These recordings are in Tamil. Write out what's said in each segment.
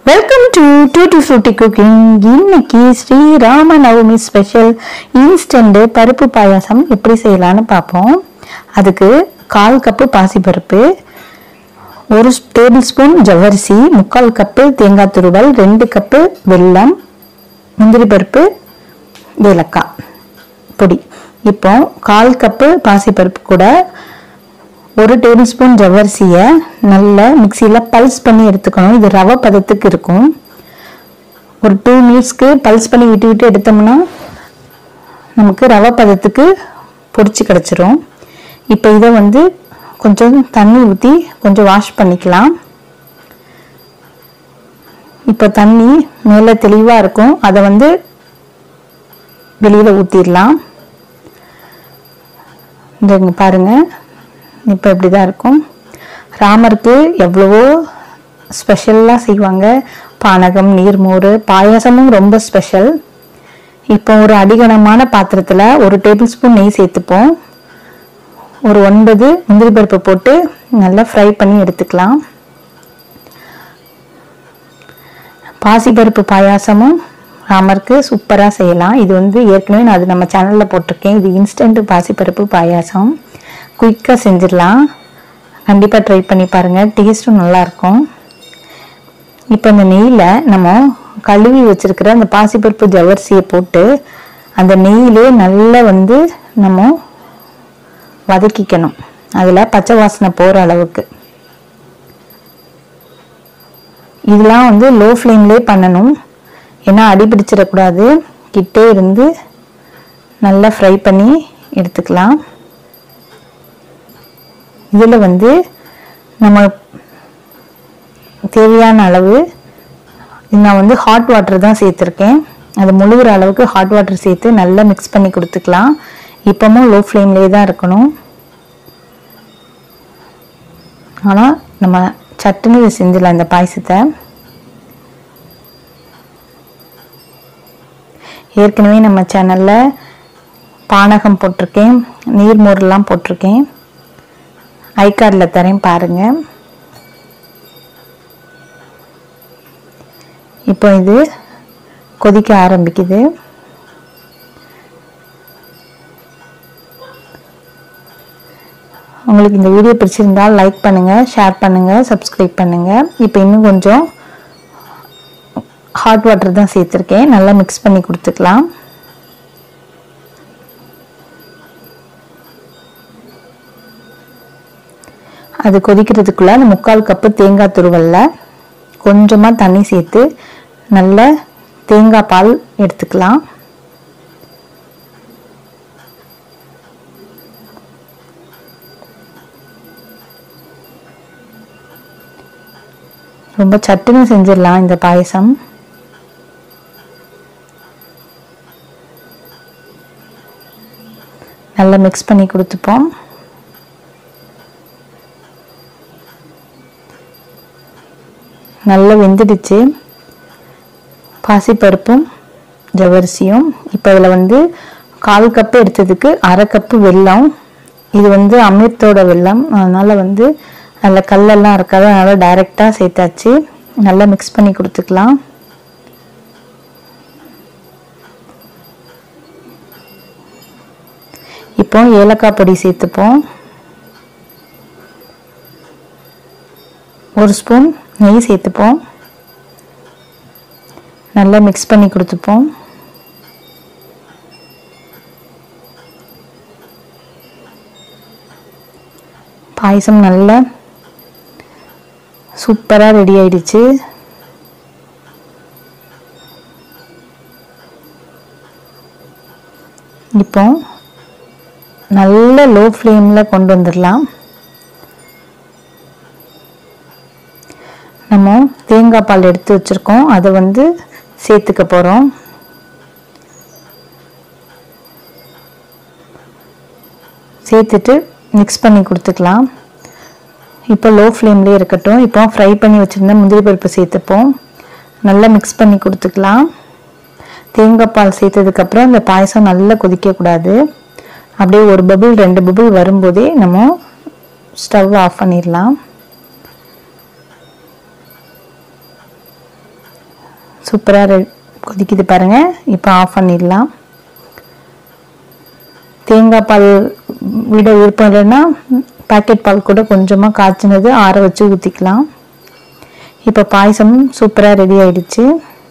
welcome to tutti frutti cooking இன்னைக்கு ஸ்ரீராம நவமி ஸ்பெஷல் இன்ஸ்டன்ட் பருப்பு பாயாசம் எப்படி செய்யலாம்னு பார்ப்போம் அதுக்கு கால் கப்பு பாசிப்பருப்பு ஒரு டேபிள் ஸ்பூன் ஜவ்வரிசி முக்கால் கப்பு தேங்காய் துருவல் ரெண்டு கப்பு வெல்லம் முந்திரி பருப்பு ஏலக்காய் பொடி இப்போ கால் கப்பு பாசிப்பருப்பு கூட ஒரு டேபிள் ஸ்பூன் ஜவ்வரிசியை நல்லா மிக்சியில் பல்ஸ் பண்ணி எடுத்துக்கணும் இது ரவை பதத்துக்கு இருக்கும் ஒரு டூ மினிட்ஸ்க்கு பல்ஸ் பண்ணி விட்டு விட்டு எடுத்தோம்னா நமக்கு ரவை பதத்துக்கு பொரிச்சு கிடச்சிரும் இப்போ இதை வந்து கொஞ்சம் தண்ணி ஊற்றி கொஞ்சம் வாஷ் பண்ணிக்கலாம் இப்போ தண்ணி மேலே தெளிவாக இருக்கும் அதை வந்து வெளியில் ஊற்றிடலாம் இந்த இங்க பாருங்க இப்போ இப்படி தான் இருக்கும் ராமருக்கு எவ்வளவோ ஸ்பெஷலாக செய்வாங்க பானகம் நீர்மோர் பாயாசமும் ரொம்ப ஸ்பெஷல் இப்போ ஒரு அடிகனமான பாத்திரத்தில் ஒரு டேபிள் ஸ்பூன் நெய் சேர்த்துப்போம் ஒரு ஒன்பது முந்திரி பருப்பு போட்டு நல்லா ஃப்ரை பண்ணி எடுத்துக்கலாம் பாசிப்பருப்பு பாயாசமும் ராமருக்கு சூப்பராக செய்யலாம் இது வந்து ஏற்கனவே நான் அது நம்ம சேனலில் போட்டிருக்கேன் இது இன்ஸ்டன்ட் பாசிப்பருப்பு பாயாசம் குயிக்காக செஞ்சிடலாம் கண்டிப்பாக ட்ரை பண்ணி பாருங்கள் டேஸ்ட்டும் நல்லாயிருக்கும் இப்போ இந்த நெய்யில் நம்ம கழுவி வச்சிருக்கிற அந்த பாசிப்பருப்பு ஜவரிசியை போட்டு அந்த நெய்யிலே நல்லா வந்து நம்ம வதக்கிக்கணும் அதில் பச்சை வாசனை போகிற அளவுக்கு இதெல்லாம் வந்து லோ ஃப்ளேம்லேயே பண்ணணும் ஏன்னா அடி பிடிச்சிடக்கூடாது கிட்டே இருந்து நல்லா ஃப்ரை பண்ணி எடுத்துக்கலாம் இதில் வந்து நம்ம தேவையான அளவு நான் வந்து ஹாட் வாட்டர் தான் சேர்த்துருக்கேன் அது முழுகிற அளவுக்கு ஹாட் வாட்டர் சேர்த்து நல்லா மிக்ஸ் பண்ணி கொடுத்துக்கலாம் இப்போவும் லோ ஃப்ளேம்லேயே தான் இருக்கணும் ஆனால் நம்ம சட்டுன்னு இது செஞ்சிடலாம் இந்த பாயசத்தை ஏற்கனவே நம்ம சேனலில் பானகம் போட்டிருக்கேன் நீர்மோர்லாம் போட்டிருக்கேன் ஐ கார்டில் தரேன் பாருங்கள் இப்போ இது கொதிக்க ஆரம்பிக்குது உங்களுக்கு இந்த வீடியோ பிடிச்சிருந்தால் லைக் பண்ணுங்கள் ஷேர் பண்ணுங்கள் சப்ஸ்கிரைப் பண்ணுங்கள் இப்போ இன்னும் கொஞ்சம் ஹாட் வாட்டர் தான் சேர்த்துருக்கேன் நல்லா மிக்ஸ் பண்ணி கொடுத்துக்கலாம் அது கொதிக்கிறதுக்குள்ள அந்த முக்கால் கப்பு தேங்காய் துருவல்ல கொஞ்சமாக தண்ணி சேர்த்து நல்ல தேங்காய் பால் எடுத்துக்கலாம் ரொம்ப சட்டுன்னு செஞ்சிடலாம் இந்த பாயசம் நல்லா மிக்ஸ் பண்ணி கொடுத்துப்போம் நல்லா வெந்துடுச்சு பாசிப்பருப்பும் ஜவரிசியும் இப்போ இதில் வந்து கால் கப்பு எடுத்ததுக்கு அரை கப்பு வெல்லம் இது வந்து அமிர்தோட வெல்லம் அதனால் வந்து அதில் கல்லெல்லாம் இருக்காது அதனால் டைரெக்டாக சேர்த்தாச்சு நல்லா மிக்ஸ் பண்ணி கொடுத்துக்கலாம் இப்போ ஏலக்காய் பொடி சேர்த்துப்போம் ஒரு ஸ்பூன் நெய் சேர்த்துப்போம் நல்லா மிக்ஸ் பண்ணி கொடுத்துப்போம் பாயசம் நல்லா சூப்பராக ரெடி ஆயிடுச்சு இப்போ நல்ல லோ ஃப்ளேமில் கொண்டு வந்துடலாம் நம்ம தேங்காய் பால் எடுத்து வச்சுருக்கோம் அதை வந்து சேர்த்துக்க போகிறோம் சேர்த்துட்டு மிக்ஸ் பண்ணி கொடுத்துக்கலாம் இப்போ லோ ஃப்ளேம்லேயே இருக்கட்டும் இப்போ ஃப்ரை பண்ணி வச்சுருந்த முந்திரி பருப்பு சேர்த்துப்போம் நல்லா மிக்ஸ் பண்ணி கொடுத்துக்கலாம் தேங்காய் பால் சேர்த்ததுக்கப்புறம் இந்த பாயசம் நல்லா கொதிக்கக்கூடாது அப்படியே ஒரு பபுள் ரெண்டு பபுள் வரும்போதே நம்ம ஸ்டவ் ஆஃப் பண்ணிடலாம் சூப்பராக கொதிக்குது பாருங்க இப்போ ஆஃப் பண்ணிடலாம் தேங்காய் பால் விட விருப்பம் இல்லைன்னா பாக்கெட் பால் கூட கொஞ்சமாக காய்ச்சினது ஆற வச்சு ஊற்றிக்கலாம் இப்போ பாயசம் சூப்பராக ரெடி ஆயிடுச்சு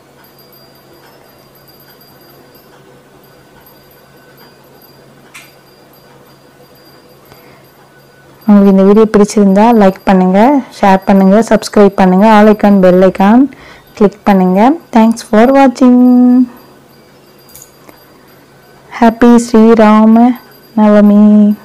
உங்களுக்கு இந்த வீடியோ பிடிச்சிருந்தா லைக் பண்ணுங்க ஷேர் பண்ணுங்க சப்ஸ்கிரைப் பண்ணுங்க all icon bell icon click பண்ணுங்க தேங்க்ஸ் ஃபார் வாட்சிங் ஹாப்பி ஸ்ரீராம நவமி